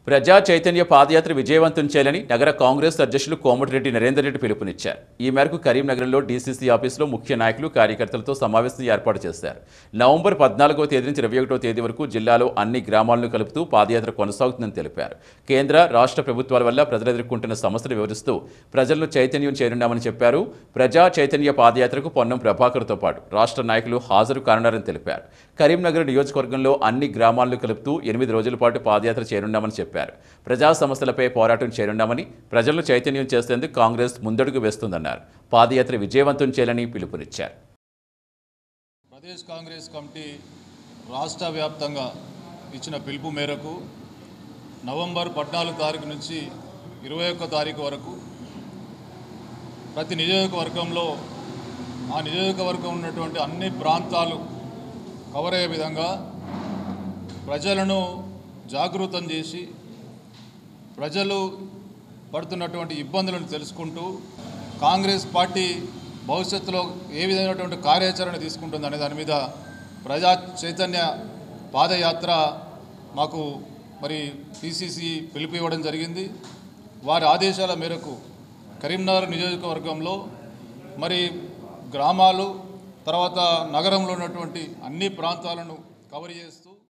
ప్రజా చైతన్య పాదయాత్ర విజయవంతం చేయాలని నగర కాంగ్రెస్ అధ్యక్షులు కోమటిరెడ్డి నరేందర్ రెడ్డి పిలుపునిచ్చారు ఈ మేరకు కరీంనగర్లో డీసీసీ ఆఫీసులో ముఖ్య నాయకులు కార్యకర్తలతో సమావేశం ఏర్పాటు చేశారు నవంబర్ పద్నాలుగో తేదీ నుంచి ఇరవై ఒకటో తేదీ వరకు జిల్లాలో అన్ని గ్రామాలను కలుపుతూ పాదయాత్ర కొనసాగుతుందని తెలిపారు కేంద్ర రాష్ట్ర ప్రభుత్వాల వల్ల ప్రజలు ఎదుర్కొంటున్న సమస్యలు వివరిస్తూ ప్రజలను చైతన్యం చేరున్నామని చెప్పారు ప్రజా చైతన్య పాదయాత్రకు పొన్నం ప్రభాకర్తో పాటు రాష్ట్ర నాయకులు హాజరు కానున్నారని తెలిపారు కరీంనగర్ నియోజకవర్గంలో అన్ని గ్రామాలను కలుపుతూ ఎనిమిది రోజుల పాటు పాదయాత్ర చేరున్నామని చెప్పారు ప్రజా సమస్యలపై పోరాటం చేరున్నామని ప్రజలను చైతన్యం చేసేందుకు కాంగ్రెస్ ముందడుగు వేస్తుందన్నారు పాదయాత్ర విజయవంతం చేయాలని పిలుపునిచ్చారు ప్రదేశ్ కాంగ్రెస్ కమిటీ రాష్ట్ర వ్యాప్తంగా ఇచ్చిన పిలుపు మేరకు నవంబర్ పద్నాలుగు తారీఖు నుంచి ఇరవై ఒక్క తారీఖు వరకు ప్రతి నియోజకవర్గంలో ఆ నియోజకవర్గం ఉన్నటువంటి అన్ని ప్రాంతాలు కవర్ అయ్యే విధంగా ప్రజలను జాగృతం చేసి ప్రజలు పడుతున్నటువంటి ఇబ్బందులను తెలుసుకుంటూ కాంగ్రెస్ పార్టీ భవిష్యత్తులో ఏ విధమైనటువంటి కార్యాచరణ తీసుకుంటుంది అనే దాని మీద ప్రజా చైతన్య పాదయాత్ర మాకు మరి పిసిసి పిలుపు ఇవ్వడం జరిగింది వారి ఆదేశాల మేరకు కరీంనగర్ నియోజకవర్గంలో మరి గ్రామాలు తర్వాత నగరంలో ఉన్నటువంటి అన్ని ప్రాంతాలను కవర్ చేస్తూ